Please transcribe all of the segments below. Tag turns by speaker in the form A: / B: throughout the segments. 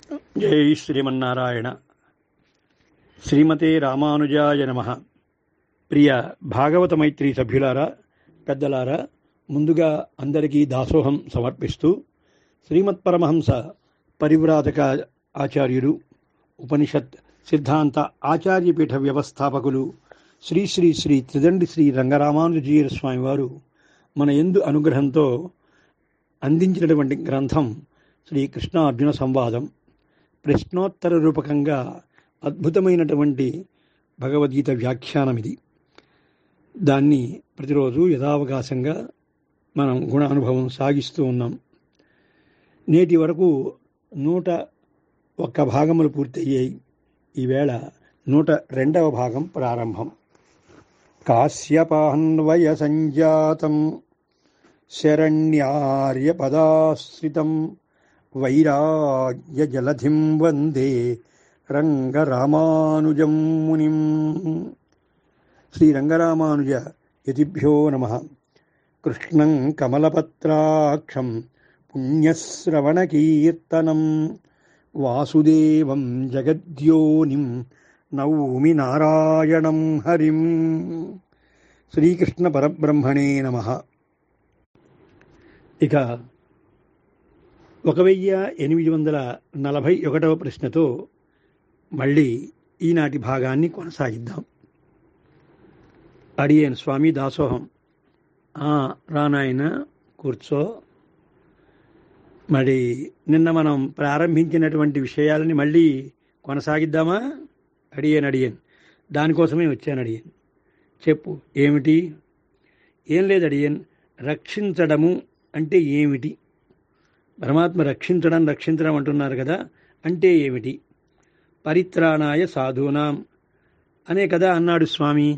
A: జై శ్రీమన్నారాయణ శ్రీమతే రామానుజాయ నమ ప్రియ భాగవత మైత్రి సభ్యులారా పెద్దలారా ముందుగా అందరికీ దాసోహం సమర్పిస్తూ శ్రీమత్ పరమహంస పరివ్రాజక ఆచార్యులు ఉపనిషత్ సిద్ధాంత ఆచార్యపీఠ వ్యవస్థాపకులు శ్రీ శ్రీ శ్రీ త్రిదండి శ్రీ రంగరామానుజీయ స్వామి వారు మన ఎందు అనుగ్రహంతో అందించినటువంటి గ్రంథం శ్రీ కృష్ణ అర్జున సంవాదం ప్రశ్నోత్తర రూపకంగా అద్భుతమైనటువంటి భగవద్గీత వ్యాఖ్యానం ఇది దాన్ని ప్రతిరోజు యథావకాశంగా మనం గుణ అనుభవం సాగిస్తూ ఉన్నాం నేటి వరకు నూట ఒక్క భాగములు పూర్తయ్యాయి ఈవేళ నూట రెండవ భాగం ప్రారంభం కాశ్యపాన్వయ సంజాతం శరణ్యార్యపదాశ్రితం వైరాగ్య జలధిం వందే రంగరామానుజం మునిం శ్రీ రంగరామానుజ యతిభ్యో నమ కృష్ణం కమలపత్రాక్షం పుణ్యశ్రవణకీర్తనం వాసుదేవం జగద్యోనిం నౌమి నారాయణం హరిం శ్రీకృష్ణ పరబ్రహ్మణే నమ ఇక ఒక వెయ్యి ఎనిమిది వందల నలభై ఒకటవ ప్రశ్నతో మళ్ళీ ఈనాటి భాగాన్ని కొనసాగిద్దాం అడియన్ స్వామి దాసోహం రానాయన కూర్చో మరి నిన్న మనం ప్రారంభించినటువంటి విషయాలని మళ్ళీ కొనసాగిద్దామా అడియన్ అడియన్ దానికోసమే వచ్చాను అడియన్ చెప్పు ఏమిటి ఏం లేదు అడియన్ రక్షించడము అంటే ఏమిటి పరమాత్మ రక్షించడం రక్షించడం అంటున్నారు కదా అంటే ఏమిటి పరిత్రాణాయ సాధూనాం అనే కదా అన్నాడు స్వామి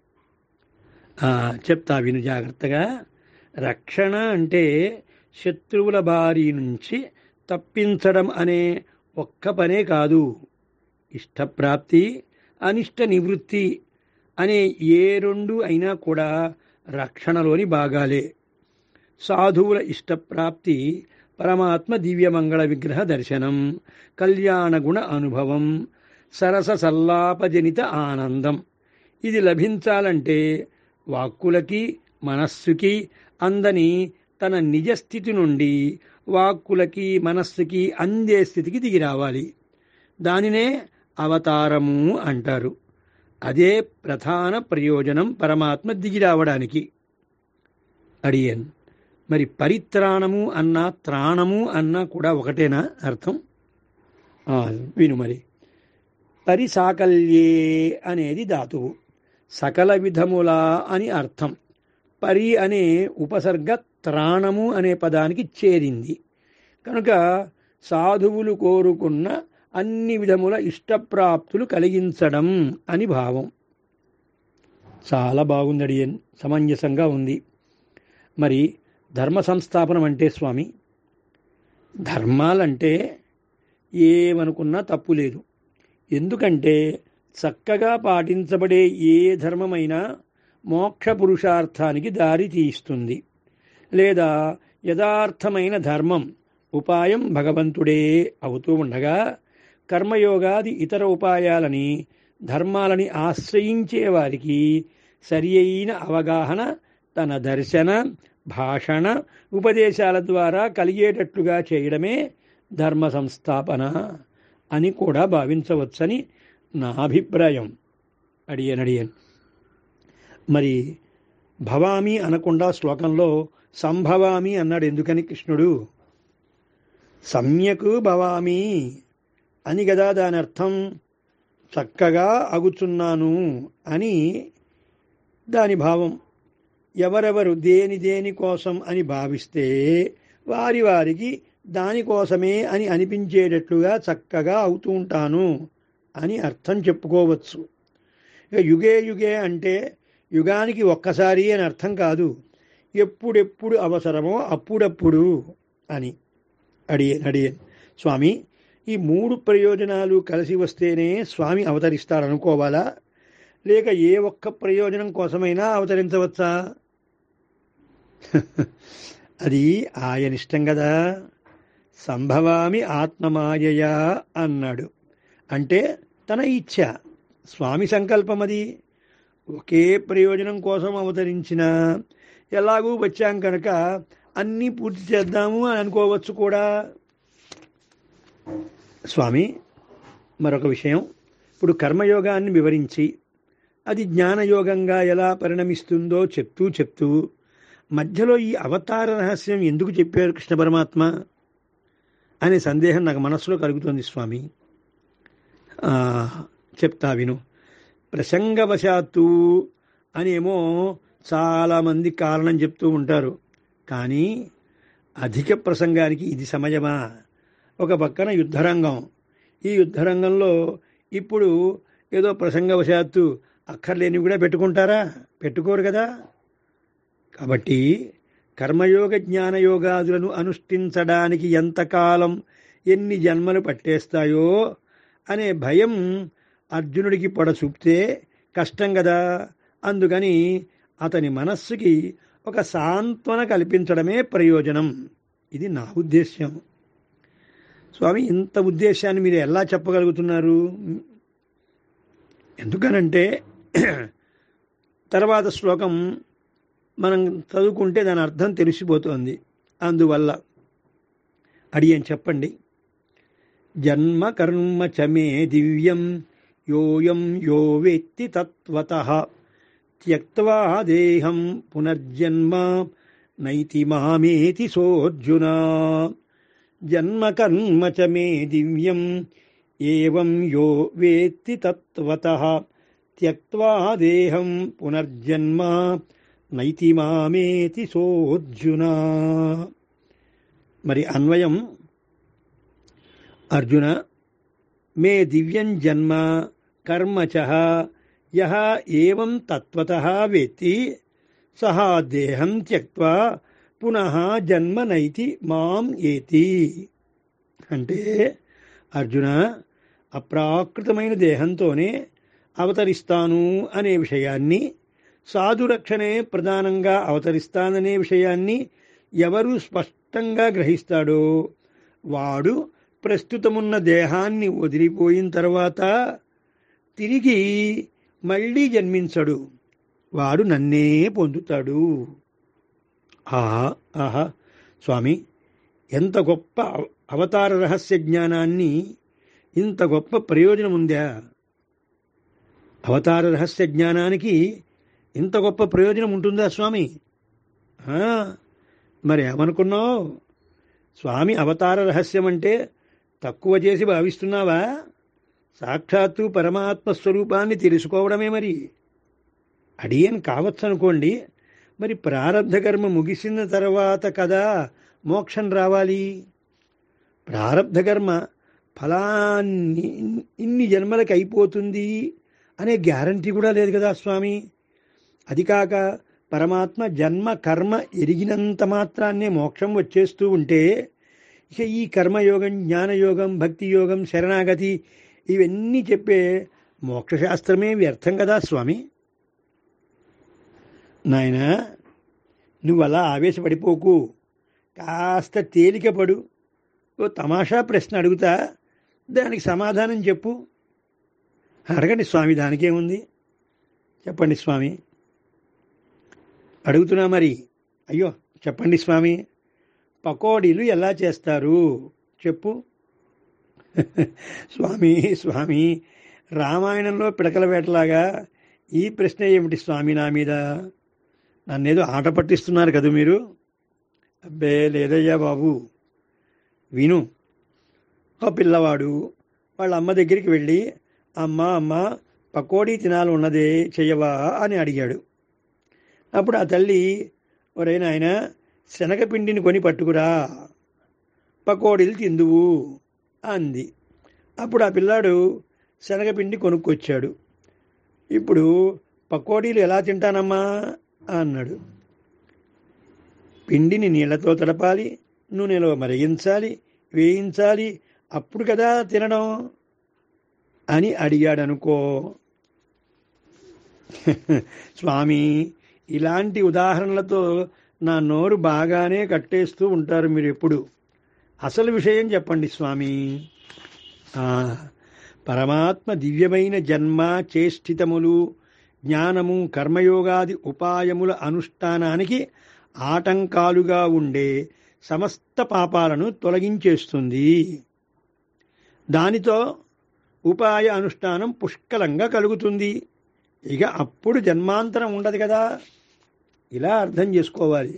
A: చెప్తా విను జాగ్రత్తగా రక్షణ అంటే శత్రువుల బారి నుంచి తప్పించడం అనే ఒక్క పనే కాదు ఇష్టప్రాప్తి అనిష్ట నివృత్తి అనే ఏ రెండు అయినా కూడా రక్షణలోని భాగాలే సాధువుల ఇష్టప్రాప్తి పరమాత్మ దివ్యమంగళ విగ్రహ దర్శనం కళ్యాణ గుణ అనుభవం సరస సల్లాపజనిత ఆనందం ఇది లభించాలంటే వాక్కులకి మనస్సుకి అందని తన నిజస్థితి నుండి వాక్కులకి మనస్సుకి అందే స్థితికి దిగి రావాలి దానినే అవతారము అంటారు అదే ప్రధాన ప్రయోజనం పరమాత్మ దిగి రావడానికి అడియన్ మరి పరిత్రాణము అన్న త్రాణము అన్న కూడా ఒకటేనా అర్థం విను మరి పరిసాకల్యే అనేది ధాతువు సకల విధముల అని అర్థం పరి అనే ఉపసర్గ త్రాణము అనే పదానికి చేరింది కనుక సాధువులు కోరుకున్న అన్ని విధముల ఇష్టప్రాప్తులు కలిగించడం అని భావం చాలా బాగుంది అడియన్ సమంజసంగా ఉంది మరి ధర్మ సంస్థాపనం అంటే స్వామి ధర్మాలంటే ఏమనుకున్నా తప్పు లేదు ఎందుకంటే చక్కగా పాటించబడే ఏ ధర్మమైనా మోక్ష పురుషార్థానికి దారి తీస్తుంది లేదా యథార్థమైన ధర్మం ఉపాయం భగవంతుడే అవుతూ ఉండగా కర్మయోగాది ఇతర ఉపాయాలని ధర్మాలని ఆశ్రయించే వారికి సరి అయిన అవగాహన తన దర్శన భాషణ ఉపదేశాల ద్వారా కలిగేటట్లుగా చేయడమే ధర్మ సంస్థాపన అని కూడా భావించవచ్చని నా అభిప్రాయం అడియన్ అడియన్ మరి భవామి అనకుండా శ్లోకంలో సంభవామి అన్నాడు ఎందుకని కృష్ణుడు సమ్యకు భవామి అని కదా దాని అర్థం చక్కగా అగుచున్నాను అని దాని భావం ఎవరెవరు దేని దేని కోసం అని భావిస్తే వారి వారికి దానికోసమే అని అనిపించేటట్లుగా చక్కగా అవుతూ ఉంటాను అని అర్థం చెప్పుకోవచ్చు ఇక యుగే యుగే అంటే యుగానికి ఒక్కసారి అని అర్థం కాదు ఎప్పుడెప్పుడు అవసరమో అప్పుడప్పుడు అని అడియన్ అడియన్ స్వామి ఈ మూడు ప్రయోజనాలు కలిసి వస్తేనే స్వామి అవతరిస్తారనుకోవాలా లేక ఏ ఒక్క ప్రయోజనం కోసమైనా సంభవామి ఆత్మమాయయా అన్నాడు అంటే తన ఇచ్ఛ స్వామి సంకల్పం అది ఒకే ప్రయోజనం కోసం అవతరించిన ఎలాగూ వచ్చాం కనుక అన్నీ పూర్తి చేద్దాము అని అనుకోవచ్చు కూడా స్వామి మరొక విషయం ఇప్పుడు కర్మయోగాన్ని వివరించి అది జ్ఞానయోగంగా ఎలా పరిణమిస్తుందో చెప్తూ చెప్తూ మధ్యలో ఈ అవతార రహస్యం ఎందుకు చెప్పారు కృష్ణ పరమాత్మ అనే సందేహం నాకు మనస్సులో కలుగుతుంది స్వామి ఆ, చెప్తా విను ప్రసంగవశాత్తు అనేమో చాలామంది కారణం చెప్తూ ఉంటారు కానీ అధిక ప్రసంగానికి ఇది సమయమా ఒక పక్కన యుద్ధరంగం ఈ యుద్ధరంగంలో ఇప్పుడు ఏదో ప్రసంగవశాత్తు అక్కర్లేనివి కూడా పెట్టుకుంటారా పెట్టుకోరు కదా కాబట్టి కర్మయోగ జ్ఞానయోగాదులను అనుష్ఠించడానికి ఎంతకాలం ఎన్ని జన్మలు పట్టేస్తాయో అనే భయం అర్జునుడికి పొడ చూపితే కష్టం కదా అందుకని అతని మనస్సుకి ఒక సాంత్వన కల్పించడమే ప్రయోజనం ఇది నా ఉద్దేశ్యం స్వామి ఇంత ఉద్దేశాన్ని మీరు ఎలా చెప్పగలుగుతున్నారు ఎందుకనంటే తర్వాత శ్లోకం మనం చదువుకుంటే దాని అర్థం తెలిసిపోతోంది అందువల్ల అడియని చెప్పండి జన్మ కర్మ చ మే దివ్యం యోయం యో వేత్తి తత్వత త్యక్వా దేహం పునర్జన్మ నైతి మామేతి సోర్జున జన్మ కర్మ చ మే దివ్యం ఏవం యో వేత్తి తత్వత త్యక్వా దేహం పునర్జన్మ నైతి మామేతి సోర్జున మరి అన్వయం అర్జున మే దివ్యం జన్మ కర్మ చ యహ ఏవం తత్వతః వేత్తి సహ దేహం త్యక్వా పునః జన్మ నైతి మాం ఏతి అంటే అర్జున అప్రాకృతమైన దేహంతోనే అవతరిస్తాను అనే విషయాన్ని సాధురక్షణే ప్రధానంగా అవతరిస్తాననే విషయాన్ని ఎవరు స్పష్టంగా గ్రహిస్తాడో వాడు ప్రస్తుతమున్న దేహాన్ని వదిలిపోయిన తర్వాత తిరిగి మళ్ళీ జన్మించడు వాడు నన్నే పొందుతాడు ఆహా ఆహా స్వామి ఎంత గొప్ప అవ- అవతార రహస్య జ్ఞానాన్ని ఇంత గొప్ప ప్రయోజనం ఉందా అవతార రహస్య జ్ఞానానికి ఇంత గొప్ప ప్రయోజనం ఉంటుందా స్వామి ఆ, మరి ఏమనుకున్నావు స్వామి అవతార రహస్యం అంటే తక్కువ చేసి భావిస్తున్నావా సాక్షాత్తు పరమాత్మ స్వరూపాన్ని తెలుసుకోవడమే మరి అడియన్ కావచ్చు అనుకోండి మరి ప్రారంధ కర్మ ముగిసిన తర్వాత కదా మోక్షం రావాలి ప్రారంధ కర్మ ఫలాన్ని ఇన్ని జన్మలకి అయిపోతుంది అనే గ్యారంటీ కూడా లేదు కదా స్వామి అది కాక పరమాత్మ జన్మ కర్మ ఎరిగినంత మాత్రాన్నే మోక్షం వచ్చేస్తూ ఉంటే ఇక ఈ కర్మయోగం జ్ఞానయోగం భక్తి యోగం శరణాగతి ఇవన్నీ చెప్పే మోక్షశాస్త్రమే వ్యర్థం కదా స్వామి నాయనా నువ్వు అలా ఆవేశపడిపోకు కాస్త తేలికపడు ఓ తమాషా ప్రశ్న అడుగుతా దానికి సమాధానం చెప్పు అడగండి స్వామి దానికేముంది చెప్పండి స్వామి అడుగుతున్నా మరి అయ్యో చెప్పండి స్వామి పకోడీలు ఎలా చేస్తారు చెప్పు స్వామి స్వామి రామాయణంలో పిడకల వేటలాగా ఈ ప్రశ్న ఏమిటి స్వామి నా మీద నన్నేదో ఆట పట్టిస్తున్నారు కదా మీరు అబ్బే లేదయ్యా బాబు విను ఓ పిల్లవాడు వాళ్ళ అమ్మ దగ్గరికి వెళ్ళి అమ్మ అమ్మ పకోడీ తినాలి ఉన్నదే చెయ్యవా అని అడిగాడు అప్పుడు ఆ తల్లి ఒరే నాయన శనగపిండిని కొని పట్టుకురా పకోడీలు తిందువు అంది అప్పుడు ఆ పిల్లాడు శనగపిండి కొనుక్కొచ్చాడు ఇప్పుడు పకోడీలు ఎలా తింటానమ్మా అన్నాడు పిండిని నీళ్లతో తడపాలి నూనెలో మరిగించాలి వేయించాలి అప్పుడు కదా తినడం అని అడిగాడు అనుకో స్వామి ఇలాంటి ఉదాహరణలతో నా నోరు బాగానే కట్టేస్తూ ఉంటారు మీరు ఎప్పుడు అసలు విషయం చెప్పండి స్వామి ఆ, పరమాత్మ దివ్యమైన జన్మ చేష్టితములు జ్ఞానము కర్మయోగాది ఉపాయముల అనుష్ఠానానికి ఆటంకాలుగా ఉండే సమస్త పాపాలను తొలగించేస్తుంది దానితో ఉపాయ అనుష్ఠానం పుష్కలంగా కలుగుతుంది ఇక అప్పుడు జన్మాంతరం ఉండదు కదా ఇలా అర్థం చేసుకోవాలి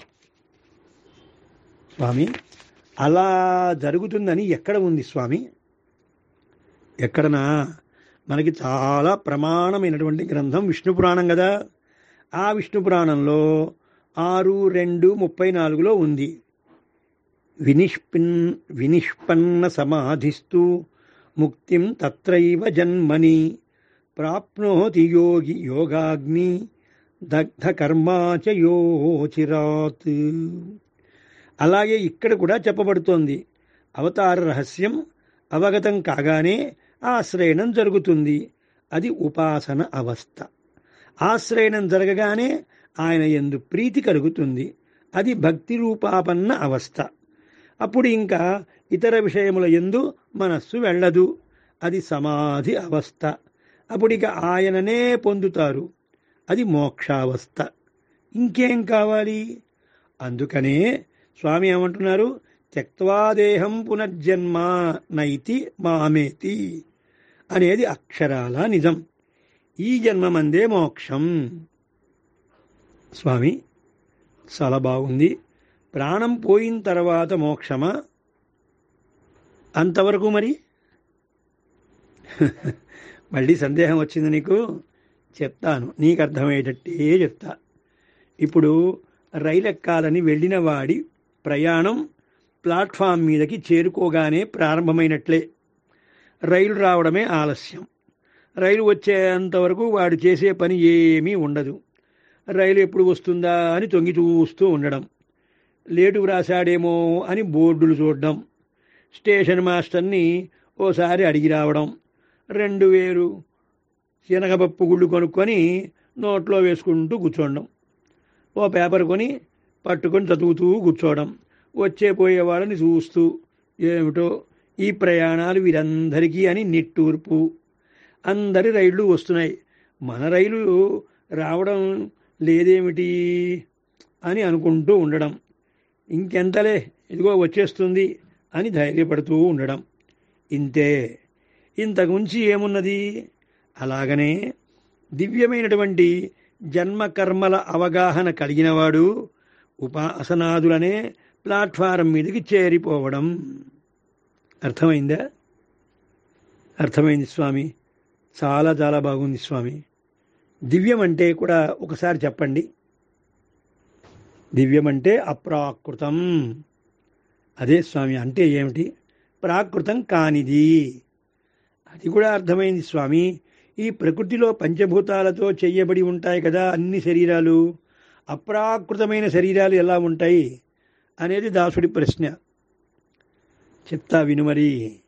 A: స్వామి అలా జరుగుతుందని ఎక్కడ ఉంది స్వామి ఎక్కడనా మనకి చాలా ప్రమాణమైనటువంటి గ్రంథం విష్ణు పురాణం కదా ఆ విష్ణు పురాణంలో ఆరు రెండు ముప్పై నాలుగులో ఉంది వినిష్పిన్ వినిష్పన్న సమాధిస్తూ ముక్తిం తత్రైవ జన్మని ప్రాప్నోతి యోగి యోగాగ్ని దగ్ధ కర్మాచ యోచిరాత్ అలాగే ఇక్కడ కూడా చెప్పబడుతోంది అవతార రహస్యం అవగతం కాగానే ఆశ్రయణం జరుగుతుంది అది ఉపాసన అవస్థ ఆశ్రయణం జరగగానే ఆయన ఎందు ప్రీతి కలుగుతుంది అది భక్తి రూపాపన్న అవస్థ అప్పుడు ఇంకా ఇతర విషయముల ఎందు మనస్సు వెళ్ళదు అది సమాధి అవస్థ అప్పుడు ఇక ఆయననే పొందుతారు అది మోక్షావస్థ ఇంకేం కావాలి అందుకనే స్వామి ఏమంటున్నారు త్యక్వాదేహం పునర్జన్మ నైతి మామేతి అనేది అక్షరాల నిజం ఈ జన్మమందే మోక్షం స్వామి చాలా బాగుంది ప్రాణం పోయిన తర్వాత మోక్షమా అంతవరకు మరి మళ్ళీ సందేహం వచ్చింది నీకు చెప్తాను నీకు అర్థమయ్యేటట్టే చెప్తా ఇప్పుడు రైలు ఎక్కాలని వెళ్ళిన వాడి ప్రయాణం ప్లాట్ఫామ్ మీదకి చేరుకోగానే ప్రారంభమైనట్లే రైలు రావడమే ఆలస్యం రైలు వచ్చేంతవరకు వాడు చేసే పని ఏమీ ఉండదు రైలు ఎప్పుడు వస్తుందా అని తొంగి చూస్తూ ఉండడం లేటు వ్రాసాడేమో అని బోర్డులు చూడడం స్టేషన్ మాస్టర్ని ఓసారి అడిగి రావడం రెండు వేలు శనగపప్పు గుళ్ళు కొనుక్కొని నోట్లో వేసుకుంటూ కూర్చోవడం ఓ పేపర్ కొని పట్టుకొని చదువుతూ కూర్చోవడం వచ్చే పోయే వాళ్ళని చూస్తూ ఏమిటో ఈ ప్రయాణాలు వీరందరికీ అని నిట్టూర్పు అందరి రైళ్లు వస్తున్నాయి మన రైలు రావడం లేదేమిటి అని అనుకుంటూ ఉండడం ఇంకెంతలే ఇదిగో వచ్చేస్తుంది అని ధైర్యపడుతూ ఉండడం ఇంతే ఇంతకు మించి ఏమున్నది అలాగనే దివ్యమైనటువంటి జన్మకర్మల అవగాహన కలిగినవాడు ఉపాసనాదులనే ప్లాట్ఫారం మీదకి చేరిపోవడం అర్థమైందా అర్థమైంది స్వామి చాలా చాలా బాగుంది స్వామి దివ్యం అంటే కూడా ఒకసారి చెప్పండి దివ్యం అంటే అప్రాకృతం అదే స్వామి అంటే ఏమిటి ప్రాకృతం కానిది అది కూడా అర్థమైంది స్వామి ఈ ప్రకృతిలో పంచభూతాలతో చెయ్యబడి ఉంటాయి కదా అన్ని శరీరాలు అప్రాకృతమైన శరీరాలు ఎలా ఉంటాయి అనేది దాసుడి ప్రశ్న చెప్తా విను మరి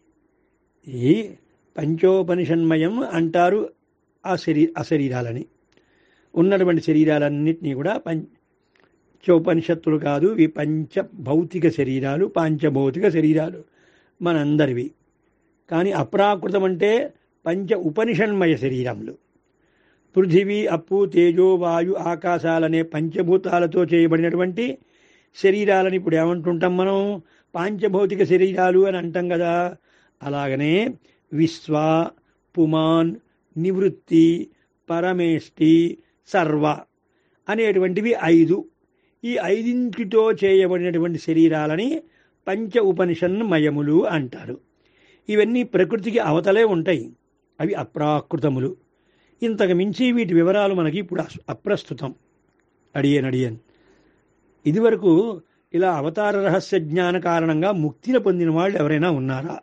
A: ఈ పంచోపనిషన్మయం అంటారు ఆ శరీ ఆ శరీరాలని ఉన్నటువంటి శరీరాలన్నింటినీ కూడా పంచోపనిషత్తులు కాదు ఇవి పంచ భౌతిక శరీరాలు పాంచభౌతిక శరీరాలు మనందరివి కానీ అప్రాకృతం అంటే పంచ ఉపనిషన్మయ శరీరములు పృథివీ అప్పు తేజో వాయు ఆకాశాలనే పంచభూతాలతో చేయబడినటువంటి శరీరాలని ఇప్పుడు ఏమంటుంటాం మనం పాంచభౌతిక శరీరాలు అని అంటాం కదా అలాగనే విశ్వ పుమాన్ నివృత్తి పరమేష్టి సర్వ అనేటువంటివి ఐదు ఈ ఐదింటితో చేయబడినటువంటి శరీరాలని పంచ ఉపనిషన్మయములు అంటారు ఇవన్నీ ప్రకృతికి అవతలే ఉంటాయి అవి అప్రాకృతములు ఇంతకు మించి వీటి వివరాలు మనకి ఇప్పుడు అప్రస్తుతం అడియన్ అడియన్ ఇదివరకు ఇలా అవతార రహస్య జ్ఞాన కారణంగా ముక్తిని పొందిన వాళ్ళు ఎవరైనా ఉన్నారా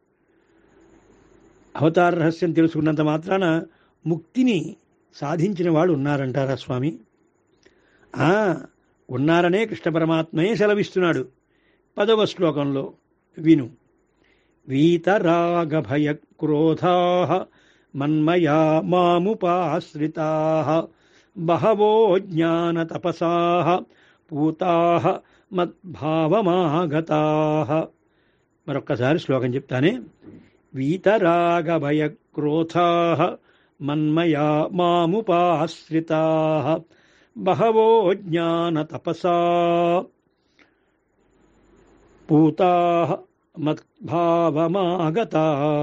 A: అవతార రహస్యం తెలుసుకున్నంత మాత్రాన ముక్తిని సాధించిన వాళ్ళు ఉన్నారంటారా స్వామి ఆ ఉన్నారనే కృష్ణ పరమాత్మయే సెలవిస్తున్నాడు పదవ శ్లోకంలో విను వీతరాగభయ క్రోధా మన్మయా మాముపాశ్రితా బహవో జ్ఞానతపసా పూతా మద్భావమాగతా మరొక్కసారి శ్లోకం చెప్తానే వీతరాగభయక్రోధా మన్మయా మాముపాశ్రితా బహవో జ్ఞానతపసా పూతా మద్భావమాగతా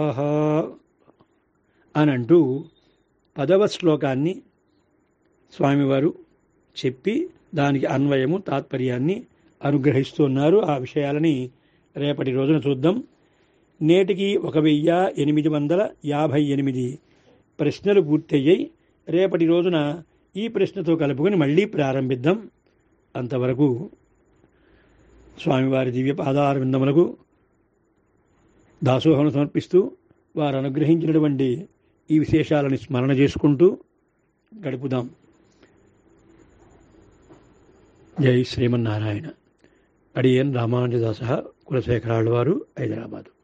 A: అనంటూ పదవ శ్లోకాన్ని స్వామివారు చెప్పి దానికి అన్వయము తాత్పర్యాన్ని అనుగ్రహిస్తున్నారు ఆ విషయాలని రేపటి రోజున చూద్దాం నేటికి ఒక వెయ్యి ఎనిమిది వందల యాభై ఎనిమిది ప్రశ్నలు పూర్తయ్యాయి రేపటి రోజున ఈ ప్రశ్నతో కలుపుకొని మళ్ళీ ప్రారంభిద్దాం అంతవరకు స్వామివారి దివ్య పాదార విందములకు దాసోహం సమర్పిస్తూ వారు అనుగ్రహించినటువంటి ఈ విశేషాలని స్మరణ చేసుకుంటూ గడుపుదాం జై శ్రీమన్నారాయణ అడియన్ రామానుజదాస కులశేఖరాళ్ళ వారు హైదరాబాదు